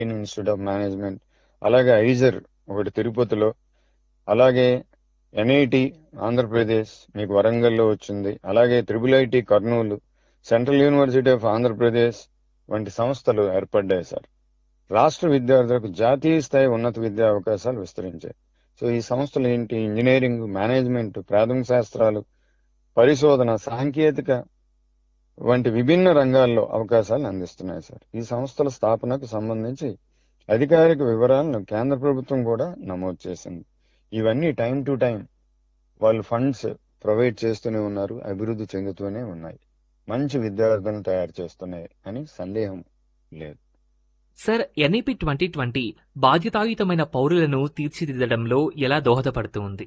Indian institute of management అలాగే IISER ఒకటి తిరుపతిలో అలాగే ఎన్ఐటి ఆంధ్రప్రదేశ్ మీకు వరంగల్లో వచ్చింది అలాగే triple IT Kurnool central university of Andhra Pradesh వంటి సంస్థలు ఏర్పడ్డాయి సార్ రాష్ట్ర విద్యార్థులకు జాతీయ స్థాయి ఉన్నత విద్యా అవకాశాలు విస్తరించాయి సో ఈ సంస్థలు ఏంటి ఇంజనీరింగ్ మేనేజ్మెంట్ ప్రాథమిక శాస్త్రాలు పరిశోధన సాంకేతిక వంటి విభిన్న రంగాల్లో అవకాశాలను అందిస్తున్నాయి సార్ ఈ సంస్థల స్థాపనకు సంబంధించి అధికారిక వివరాలను కేంద్ర ప్రభుత్వం కూడా నమోదు చేసింది ఇవన్నీ టైం టు టైం వాళ్ళు ఫండ్స్ ప్రొవైడ్ చేస్తూనే ఉన్నారు అభివృద్ధి చెందుతూనే ఉన్నాయి మంచి విద్యార్థులను తయారు చేస్తున్నాయి అని సందేహం లేదు సార్ ఎన్ఈపి ట్వంటీ ట్వంటీ బాధ్యతాయుతమైన పౌరులను తీర్చిదిద్దడంలో ఎలా దోహదపడుతూ ఉంది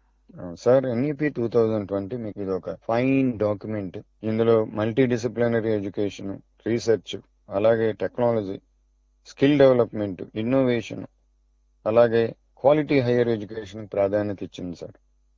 sir NEP two thousand twenty మీకు ఇది ఒక ఫైన్ డాక్యుమెంట్ ఇందులో మల్టీ డిసిప్లినరీ ఎడ్యుకేషన్ రీసెర్చ్ అలాగే టెక్నాలజీ స్కిల్ డెవలప్మెంట్ ఇన్నోవేషన్ అలాగే క్వాలిటీ హైయర్ ఎడ్యుకేషన్ ప్రాధాన్యత ఇచ్చింది సార్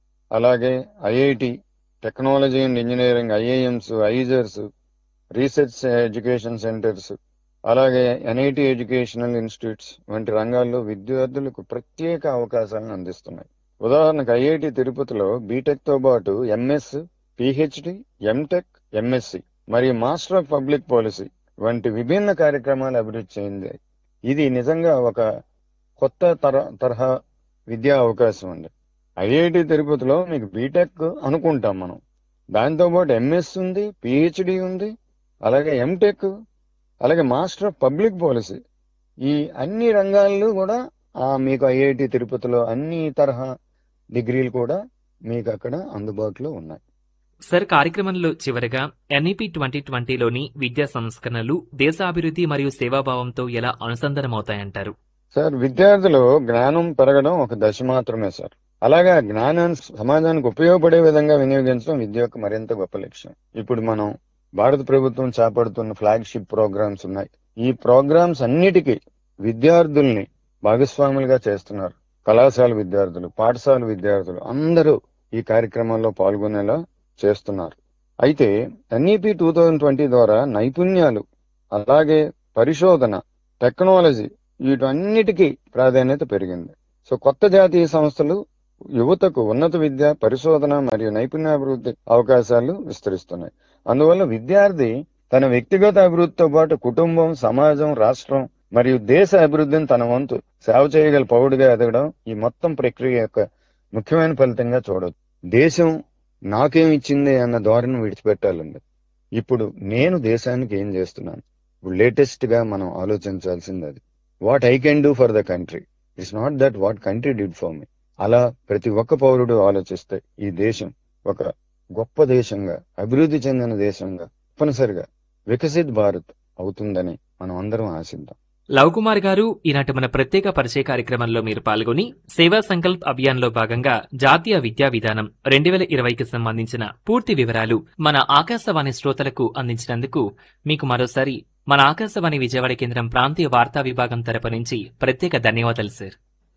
అలాగే IIT technology and engineering IIMs IISERs research education centres అలాగే ఎన్ఐటి ఎడ్యుకేషనల్ ఇన్స్టిట్యూట్స్ వంటి రంగాల్లో విద్యార్థులకు ప్రత్యేక అవకాశాలను అందిస్తున్నాయి ఉదాహరణకు ఐఐటి తిరుపతిలో బీటెక్ తో పాటు ఎంఎస్ పిహెచ్డి ఎంటెక్ ఎంఎస్సి మరియు మాస్టర్ ఆఫ్ పబ్లిక్ పాలసీ వంటి విభిన్న కార్యక్రమాలు అభివృద్ధి చెందాయి ఇది నిజంగా ఒక కొత్త తర తరహా విద్యా అవకాశం ఉంది ఐఐటి తిరుపతిలో మీకు బీటెక్ అనుకుంటాం మనం దాంతో పాటు ఎంఎస్ ఉంది పిహెచ్డి ఉంది అలాగే ఎంటెక్ అలాగే మాస్టర్ ఆఫ్ పబ్లిక్ పాలసీ ఈ అన్ని రంగాల్లో కూడా ఆ మీకు ఐఐటి తిరుపతిలో అన్ని తరహా డిగ్రీలు కూడా మీకు అక్కడ అందుబాటులో ఉన్నాయి సార్ కార్యక్రమంలో చివరగా ఎన్ఈపి ట్వంటీ ట్వంటీలోని విద్యా సంస్కరణలు దేశాభివృద్ధి మరియు సేవాభావంతో ఎలా అనుసంధానమవుతాయంటారు సార్ విద్యార్థులు జ్ఞానం పెరగడం ఒక దశ మాత్రమే సార్ అలాగే ఆ జ్ఞానాన్ని సమాజానికి ఉపయోగపడే విధంగా వినియోగించడం విద్య యొక్క మరింత గొప్ప లక్ష్యం ఇప్పుడు మనం భారత ప్రభుత్వం చేపడుతున్న ఫ్లాగ్షిప్ ప్రోగ్రామ్స్ ఉన్నాయి ఈ ప్రోగ్రామ్స్ అన్నిటికీ విద్యార్థుల్ని భాగస్వాములుగా చేస్తున్నారు కళాశాల విద్యార్థులు పాఠశాల విద్యార్థులు అందరూ ఈ కార్యక్రమంలో పాల్గొనేలా చేస్తున్నారు అయితే ఎన్ఈపి టూ థౌజండ్ ట్వంటీ ద్వారా నైపుణ్యాలు అలాగే పరిశోధన టెక్నాలజీ వీటన్నిటికీ ప్రాధాన్యత పెరిగింది సో కొత్త జాతీయ సంస్థలు యువతకు ఉన్నత విద్య పరిశోధన మరియు నైపుణ్యాభివృద్ధి అవకాశాలు విస్తరిస్తున్నాయి అందువల్ల విద్యార్థి తన వ్యక్తిగత అభివృద్ధితో పాటు కుటుంబం సమాజం రాష్ట్రం మరియు దేశ అభివృద్ధిని తన వంతు సేవ చేయగల పౌరుడిగా ఎదగడం ఈ మొత్తం ప్రక్రియ యొక్క ముఖ్యమైన ఫలితంగా చూడవచ్చు దేశం నాకేం ఇచ్చింది అన్న ధోరణి విడిచిపెట్టాలండి ఇప్పుడు నేను దేశానికి ఏం చేస్తున్నాను ఇప్పుడు లేటెస్ట్ గా మనం ఆలోచించాల్సింది అది what I can do for the country it's not that what country did for me అలా ప్రతి ఒక్క పౌరుడు ఆలోచిస్తే ఈ దేశం ఒక గొప్ప దేశంగా అభివృద్ధి చెందిన దేశంగా తప్పనిసరిగా వికసిత్ భారత్ అవుతుందని మనం అందరం ఆశిద్దాం లవ్ కుమార్ గారు ఈనాటి మన ప్రత్యేక పరిచయ కార్యక్రమంలో మీరు పాల్గొని సేవా సంకల్ప్ అభియాన్లో భాగంగా జాతీయ విద్యా విధానం రెండు వేల ఇరవైకి సంబంధించిన పూర్తి వివరాలు మన ఆకాశవాణి శ్రోతలకు అందించినందుకు మీకు మరోసారి మన ఆకాశవాణి విజయవాడ కేంద్రం ప్రాంతీయ వార్తా విభాగం తరపు నుంచి ప్రత్యేక ధన్యవాదాలు సార్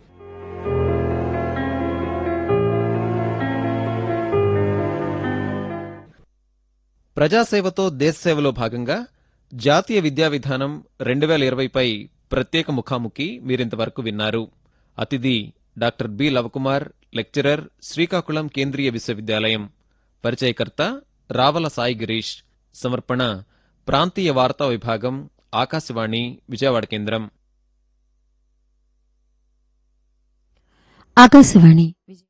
ప్రజాసేవతో దేశసేవలో భాగంగా జాతీయ విద్యా విధానం రెండు వేల ఇరవైపై ప్రత్యేక ముఖాముఖి మీరింతవరకు విన్నారు అతిథి doctor B Lavakumar lecturer Srikakulam కేంద్రీయ విశ్వవిద్యాలయం పరిచయకర్త రావల సాయి గిరీష్ సమర్పణ ప్రాంతీయ వార్తా విభాగం ఆకాశవాణి విజయవాడ కేంద్రం ఆకాశవాణి విజయ